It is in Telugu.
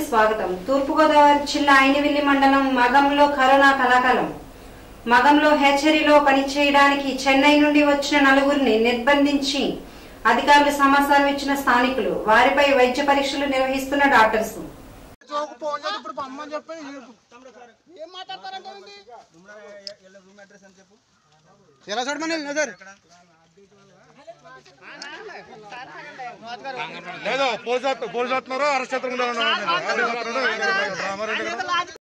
స్వాగతం తూర్పుగోదావరి జిల్లా ఐనివిల్లి మండలం మగంలో కరోనా కలాకాలం మగంలో హెచ్చరిలో పనిచేయడానికి చెన్నై నుండి వచ్చిన నలుగురిని నిర్బంధించి అధికారులు సమాచారం ఇచ్చిన స్థానికులు వారిపై వైద్య పరీక్షలు నిర్వహిస్తున్న డాక్టర్స్ జోకు ఫోన్ చేసి ఇప్పుడు పమ్మని చెప్పి ఏం మాట్లాడతారంటే ఎలా చూడమని సార్ లేదు పోలీసు పోలీసు వస్తున్నారు అరెస్ట్ చేస్తున్నారు